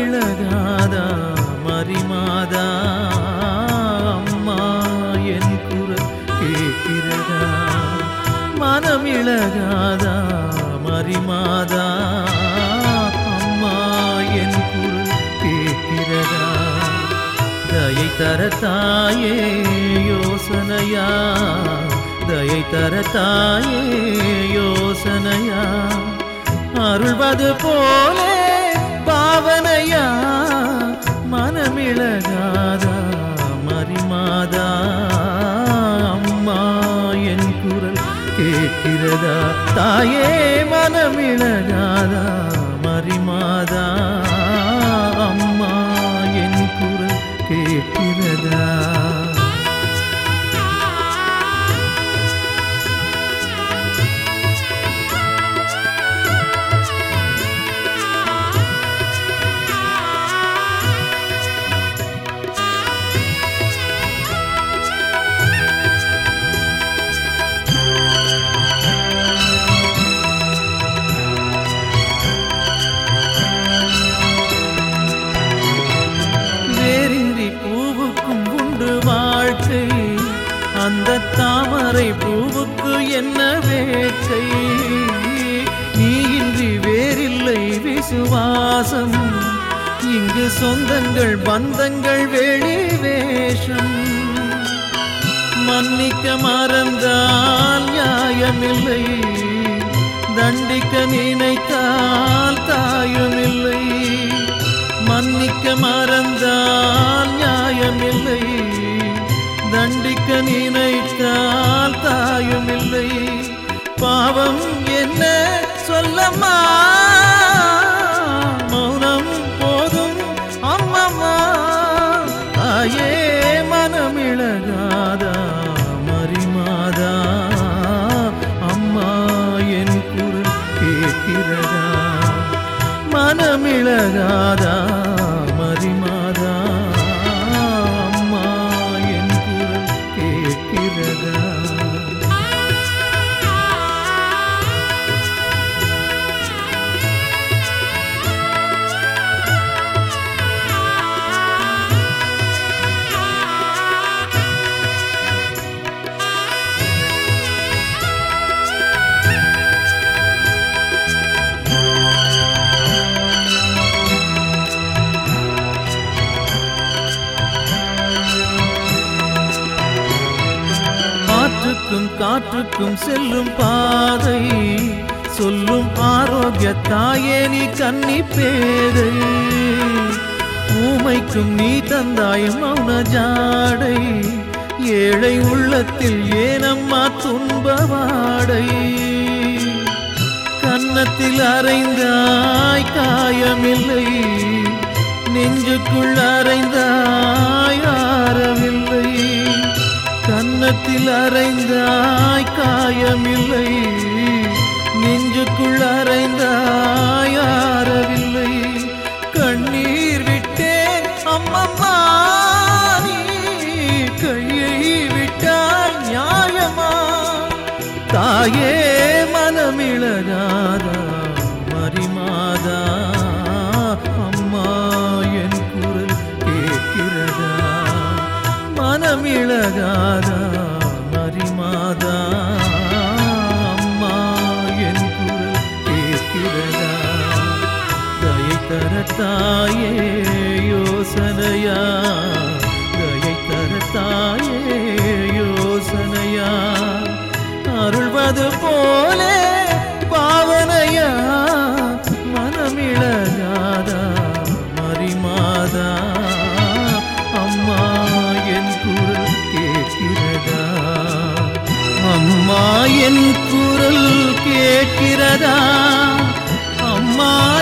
மனமிழகாதா மரிமாதா அம்மா என் குரல் கேட்கிறதா மனமிழகாதா மரிமாதா அம்மா என் குரல் கேட்கிறதா தயை தரத்தாயே யோசனையா தயை தரத்தாயே யோசனையா அருள்வது போலே பாவனையா மனமிழகாதா மரிமாதா அம்மா என் குரல் கேட்கிறதா தாயே மனமிழகாதா மரிமாதா அம்மா என் குரல் கேட்கிறதா வேரின்றி பூவுக்கும் உண்டு வாழ்க்கை அந்த தாமரை பூவுக்கு என்ன வேட்கை நீ இன்றி வேறில்லை விசுவாசம் இங்கு சொந்தங்கள் பந்தங்கள் வெளி வேஷம் மன்னிக்க மறந்தால் நியாயமில்லை தண்டிக்க நினைத்தால் தாயுமில்லை மன்னிக்க மறந்தால் நியாயமில்லை தண்டிக்க நினைத்தால் தாயுமில்லை பாவம் என்ன சொல்லம்மா மௌனம் போதும் அம்மம்மா தாயே மனமிழகாதா மரிமாதா அம்மா என் குரல் கேட்கிறதா மனமிழகாதா மரிமாதா அம்மா என் குரல் கேட்கிறதா ஆற்றுக்கும் காற்றுக்கும் செல்லும் பாதை சொல்லும் ஆரோக்கிய தாயே நீ கன்னி பேதை ஊமைக்கும் நீ தந்தாய் மௌன ஜாடை ஏழை உள்ளத்தில் ஏனம்மா துன்பவாடை கன்னத்தில் அறைந்தாய் காயமில்லை நெஞ்சுக்குள் அறைந்தாய் ஆறவில்லை கன்னத்தில் அறைந்தாய் காயமில்லை நெஞ்சுக்குள் அறைந்தாய் ஆறவில்லை கண்ணீர் விட்டேன் அம்மம்மா நீ கையை விட்டால் நியாயமா தாயே மனமிழகாதா மரிமாதா அம்மா என் குரல் கேட்கிறதா மனமிழகாதா மரிமாதா அம்மா என் குரல் கேட்கிறதா தயை தரத்தாயே யோசனையா தயை தரத்தாயே யோசனையா அருள்வது போலே பாவனையா மனமிழகாதா மரிமாதா அம்மா என் குரல் கேட்கிறதா அம்மா என் குரல் கேட்கிறதா அம்மா